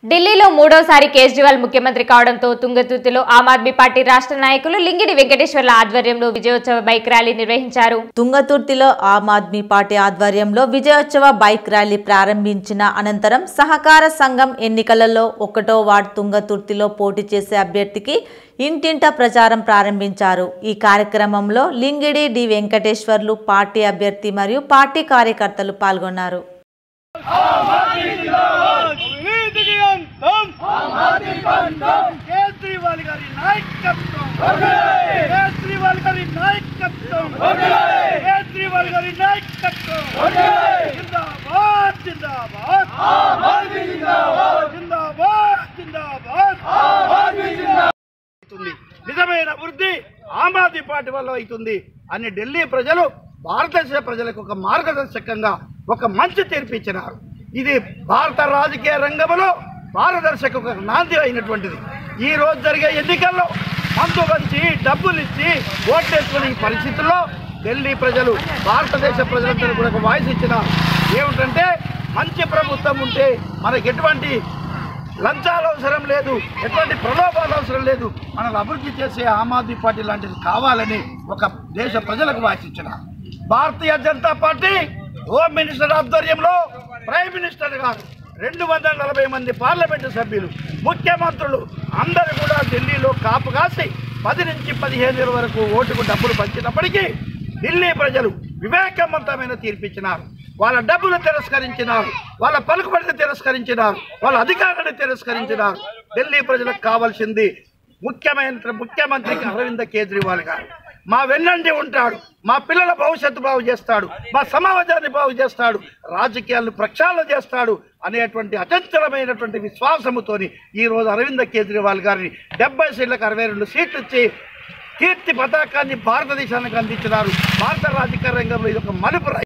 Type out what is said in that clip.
ఢిల్లీలో మూడోసారి కేజ్రీవాల్ ముఖ్యమంత్రి కావడంతో తుంగతుర్తిలో ఆమ్ ఆద్మీ పార్టీ రాష్ట్ర నాయకులు లింగిడి వెంకటేశ్వర్ల ఆధ్వర్యంలో విజయోత్సవ బైక్ ర్యాలీ నిర్వహించారు తుంగతుర్తిలో ఆమ్ ఆద్మీ పార్టీ ఆధ్వర్యంలో విజయోత్సవ బైక్ ర్యాలీ ప్రారంభించిన అనంతరం సహకార సంఘం ఎన్నికలలో ఒకటో వార్డు తుంగతుర్తిలో పోటీ చేసే అభ్యర్థికి ఇంటింట ప్రచారం ప్రారంభించారు ఈ కార్యక్రమంలో లింగిడి డి వెంకటేశ్వర్లు పార్టీ అభ్యర్థి మరియు పార్టీ కార్యకర్తలు పాల్గొన్నారు అవినీతికి అంతం కేజ్రీవాల్ గారి నాయకత్వం కేజ్రీవాల్ గారి నాయకత్వం కేజ్రీవాల్ గారి నాయకత్వం జిందాబాద్ జిందాబాద్ జిందాబాద్ జిందాబాద్ అవుతుంది నిజమైన వృద్ధి ఆమ్ ఆద్మీ పార్టీ వల్ల అవుతుంది అని ఢిల్లీ ప్రజలు భారతదేశ ప్రజలకు ఒక మార్గదర్శకంగా ఒక మంచి తీర్పు ఇచ్చినారు ఇది భారత రాజకీయ రంగంలో పారదర్శక ఒక నాంది అయినటువంటిది ఈ రోజు జరిగే ఎన్నికల్లో మందు వంచి డబ్బులు ఇచ్చి ఓట్లేసుకునే ఈ పరిస్థితుల్లో ఢిల్లీ ప్రజలు భారతదేశ ప్రజలందరూ కూడా ఒక వాయిస్ ఇచ్చినారు ఏమిటంటే మంచి ప్రభుత్వం ఉంటే మనకి ఎటువంటి లంచాలు అవసరం లేదు ఎటువంటి ప్రలోభాలు అవసరం లేదు మనల్ని అభివృద్ధి చేసే ఆమ్ ఆద్మీ పార్టీ లాంటిది కావాలని ఒక దేశ ప్రజలకు వాచించిన Bharatiya Janata Party home minister ఆధ్వర్యంలో ప్రైమ్ మినిస్టర్ గారు రెండు వందల నలభై మంది పార్లమెంటు సభ్యులు ముఖ్యమంత్రులు అందరూ కూడా ఢిల్లీలో కాపు కాసి పది నుంచి పదిహేను వేల వరకు ఓటుకు డబ్బులు పంచినప్పటికీ ఢిల్లీ ప్రజలు వివేకవంతమైన తీర్పిచ్చినారు వాళ్ళ డబ్బులు తిరస్కరించినారు వాళ్ళ పలుకుబడిని తిరస్కరించినారు వాళ్ళ అధికారాన్ని తిరస్కరించినారు ఢిల్లీ ప్రజలకు కావాల్సింది ముఖ్యమైన ముఖ్యమంత్రికి అరవింద్ కేజ్రీవాల్ గారు మా వెన్నంటి ఉంటాడు మా పిల్లల భవిష్యత్తు బాగు చేస్తాడు మా సమాజాన్ని బాగు చేస్తాడు రాజకీయాలను ప్రక్షాళన చేస్తాడు అనేటువంటి అచంచలమైనటువంటి విశ్వాసముతోని ఈ రోజు అరవింద్ కేజ్రీవాల్ గారిని డెబ్బై సీట్లకు అరవై రెండు సీట్లు ఇచ్చి కీర్తి పతాకాన్ని భారతదేశానికి అందించినారు భారత రాజకీయ రంగంలో ఇది ఒక మలుపు